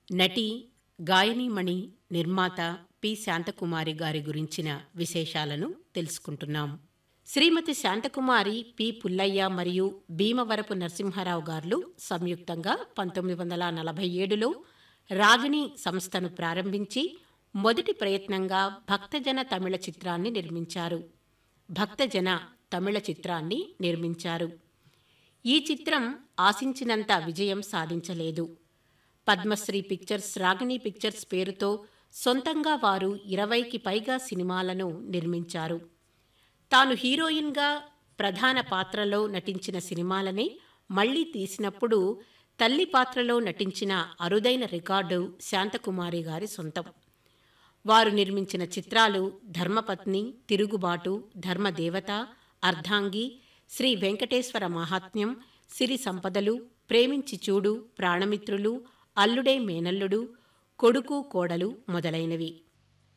నటి గాయనీమణి నిర్మాత పి శాంతకుమారి గారి గురించిన విశేషాలను తెలుసుకుంటున్నాం శ్రీమతి శాంతకుమారి పి పుల్లయ్య మరియు భీమవరపు నరసింహారావు గారు సంయుక్తంగా పంతొమ్మిది వందల నలభై ఏడులో రాగిణి సంస్థను ప్రారంభించి మొదటి ప్రయత్నంగా భక్తజన తమిళ చిత్రాన్ని నిర్మించారు భక్తజన తమిళ చిత్రాన్ని నిర్మించారు ఈ చిత్రం ఆశించినంత విజయం సాధించలేదు పద్మశ్రీ పిక్చర్స్ రాగిణి పిక్చర్స్ పేరుతో సొంతంగా వారు ఇరవైకి పైగా సినిమాలను నిర్మించారు తాను హీరోయిన్గా ప్రధాన పాత్రలో నటించిన సినిమాలనే మళ్లీ తీసినప్పుడు తల్లి పాత్రలో నటించిన అరుదైన రికార్డు శాంతకుమారి గారి సొంతం వారు నిర్మించిన చిత్రాలు ధర్మపత్ని తిరుగుబాటు ధర్మదేవత అర్ధాంగి శ్రీ వెంకటేశ్వర మహాత్మ్యం సిరి సంపదలు ప్రేమించి చూడు ప్రాణమిత్రులు అల్లుడే మేనల్లుడు కొడుకు కోడలు మొదలైనవి